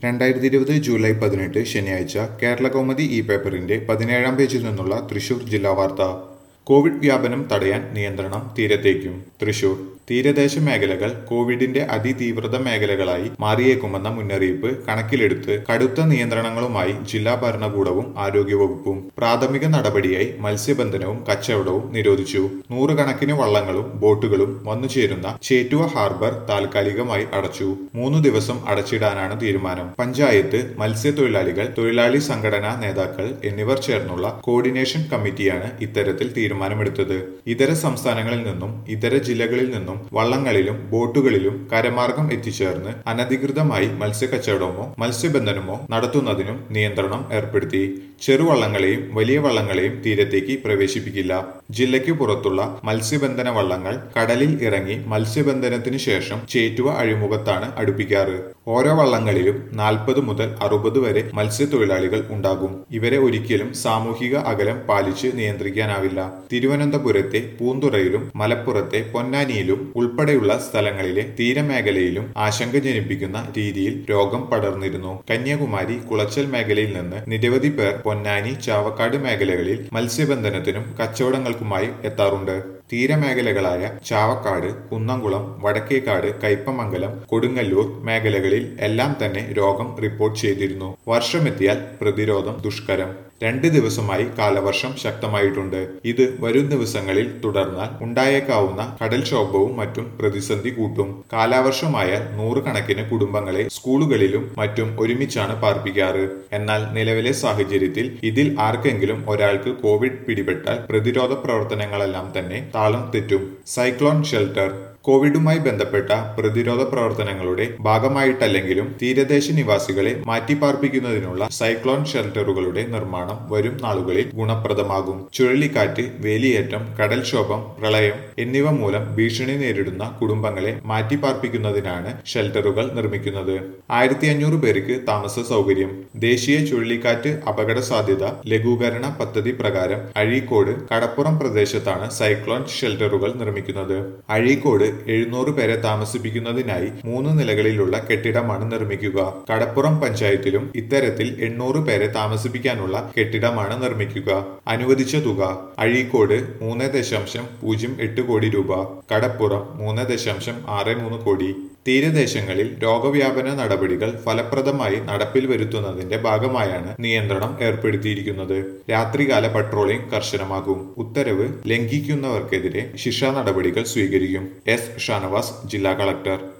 രണ്ടായിരത്തി ഇരുപത് ജൂലൈ പതിനെട്ട് ശനിയാഴ്ച കേരള കൗമുദി ഇ പേപ്പറിന്റെ പതിനേഴാം പേജിൽ നിന്നുള്ള തൃശൂർ ജില്ലാ വാർത്ത കോവിഡ് വ്യാപനം തടയാൻ നിയന്ത്രണം തീരത്തേക്കും തൃശൂർ തീരദേശ മേഖലകൾ കോവിഡിന്റെ അതിതീവ്രത മേഖലകളായി മാറിയേക്കുമെന്ന മുന്നറിയിപ്പ് കണക്കിലെടുത്ത് കടുത്ത നിയന്ത്രണങ്ങളുമായി ജില്ലാ ഭരണകൂടവും ആരോഗ്യവകുപ്പും പ്രാഥമിക നടപടിയായി മത്സ്യബന്ധനവും കച്ചവടവും നിരോധിച്ചു നൂറുകണക്കിന് വള്ളങ്ങളും ബോട്ടുകളും വന്നുചേരുന്ന ചേറ്റുവ ഹാർബർ താൽക്കാലികമായി അടച്ചു മൂന്ന് ദിവസം അടച്ചിടാനാണ് തീരുമാനം പഞ്ചായത്ത് മത്സ്യത്തൊഴിലാളികൾ തൊഴിലാളി സംഘടനാ നേതാക്കൾ എന്നിവർ ചേർന്നുള്ള കോർഡിനേഷൻ കമ്മിറ്റിയാണ് ഇത്തരത്തിൽ തീരുമാനമെടുത്തത് ഇതര സംസ്ഥാനങ്ങളിൽ നിന്നും ഇതര ജില്ലകളിൽ നിന്നും വള്ളങ്ങളിലും ബോട്ടുകളിലും കരമാർഗം എത്തിച്ചേർന്ന് അനധികൃതമായി മത്സ്യക്കച്ചവടമോ മത്സ്യബന്ധനമോ നടത്തുന്നതിനും നിയന്ത്രണം ഏർപ്പെടുത്തി ചെറുവള്ളങ്ങളെയും വലിയ വള്ളങ്ങളെയും തീരത്തേക്ക് പ്രവേശിപ്പിക്കില്ല ജില്ലയ്ക്ക് പുറത്തുള്ള മത്സ്യബന്ധന വള്ളങ്ങൾ കടലിൽ ഇറങ്ങി മത്സ്യബന്ധനത്തിന് ശേഷം ചേറ്റുവ അഴിമുഖത്താണ് അടുപ്പിക്കാറ് ഓരോ വള്ളങ്ങളിലും നാൽപ്പത് മുതൽ അറുപത് വരെ മത്സ്യത്തൊഴിലാളികൾ ഉണ്ടാകും ഇവരെ ഒരിക്കലും സാമൂഹിക അകലം പാലിച്ച് നിയന്ത്രിക്കാനാവില്ല തിരുവനന്തപുരത്തെ പൂന്തുറയിലും മലപ്പുറത്തെ പൊന്നാനിയിലും ഉൾപ്പെടെയുള്ള സ്ഥലങ്ങളിലെ തീരമേഖലയിലും ആശങ്ക ജനിപ്പിക്കുന്ന രീതിയിൽ രോഗം പടർന്നിരുന്നു കന്യാകുമാരി കുളച്ചൽ മേഖലയിൽ നിന്ന് നിരവധി പേർ പൊന്നാനി ചാവക്കാട് മേഖലകളിൽ മത്സ്യബന്ധനത്തിനും കച്ചവടങ്ങൾക്കുമായി എത്താറുണ്ട് തീരമേഖലകളായ ചാവക്കാട് കുന്നംകുളം വടക്കേക്കാട് കയ്പമംഗലം കൊടുങ്ങല്ലൂർ മേഖലകളിൽ എല്ലാം തന്നെ രോഗം റിപ്പോർട്ട് ചെയ്തിരുന്നു വർഷമെത്തിയാൽ പ്രതിരോധം ദുഷ്കരം രണ്ട് ദിവസമായി കാലവർഷം ശക്തമായിട്ടുണ്ട് ഇത് വരും ദിവസങ്ങളിൽ തുടർന്നാൽ ഉണ്ടായേക്കാവുന്ന കടൽക്ഷോഭവും മറ്റും പ്രതിസന്ധി കൂട്ടും കാലാവർഷമായാൽ നൂറുകണക്കിന് കുടുംബങ്ങളെ സ്കൂളുകളിലും മറ്റും ഒരുമിച്ചാണ് പാർപ്പിക്കാറ് എന്നാൽ നിലവിലെ സാഹചര്യത്തിൽ ഇതിൽ ആർക്കെങ്കിലും ഒരാൾക്ക് കോവിഡ് പിടിപെട്ടാൽ പ്രതിരോധ പ്രവർത്തനങ്ങളെല്ലാം തന്നെ താളം തെറ്റും സൈക്ലോൺ ഷെൽട്ടർ കോവിഡുമായി ബന്ധപ്പെട്ട പ്രതിരോധ പ്രവർത്തനങ്ങളുടെ ഭാഗമായിട്ടല്ലെങ്കിലും തീരദേശ നിവാസികളെ മാറ്റിപ്പാർപ്പിക്കുന്നതിനുള്ള സൈക്ലോൺ ഷെൽട്ടറുകളുടെ നിർമ്മാണം വരും നാളുകളിൽ ഗുണപ്രദമാകും ചുഴലിക്കാറ്റ് വേലിയേറ്റം കടൽക്ഷോഭം പ്രളയം എന്നിവ മൂലം ഭീഷണി നേരിടുന്ന കുടുംബങ്ങളെ മാറ്റിപ്പാർപ്പിക്കുന്നതിനാണ് ഷെൽട്ടറുകൾ നിർമ്മിക്കുന്നത് ആയിരത്തി അഞ്ഞൂറ് പേർക്ക് താമസ സൗകര്യം ദേശീയ ചുഴലിക്കാറ്റ് അപകട സാധ്യത ലഘൂകരണ പദ്ധതി പ്രകാരം അഴീക്കോട് കടപ്പുറം പ്രദേശത്താണ് സൈക്ലോൺ ഷെൽട്ടറുകൾ നിർമ്മിക്കുന്നത് അഴീക്കോട് എഴുന്നൂറ് പേരെ താമസിപ്പിക്കുന്നതിനായി മൂന്ന് നിലകളിലുള്ള കെട്ടിടമാണ് നിർമ്മിക്കുക കടപ്പുറം പഞ്ചായത്തിലും ഇത്തരത്തിൽ എണ്ണൂറ് പേരെ താമസിപ്പിക്കാനുള്ള കെട്ടിടമാണ് നിർമ്മിക്കുക അനുവദിച്ച തുക അഴീക്കോട് മൂന്ന് ദശാംശം പൂജ്യം എട്ട് കോടി രൂപ കടപ്പുറം മൂന്ന് ദശാംശം ആറ് മൂന്ന് കോടി തീരദേശങ്ങളിൽ രോഗവ്യാപന നടപടികൾ ഫലപ്രദമായി നടപ്പിൽ വരുത്തുന്നതിന്റെ ഭാഗമായാണ് നിയന്ത്രണം ഏർപ്പെടുത്തിയിരിക്കുന്നത് രാത്രികാല പട്രോളിംഗ് കർശനമാകും ഉത്തരവ് ലംഘിക്കുന്നവർക്കെതിരെ ശിക്ഷാ നടപടികൾ സ്വീകരിക്കും എസ് ഷാനവാസ് ജില്ലാ കളക്ടർ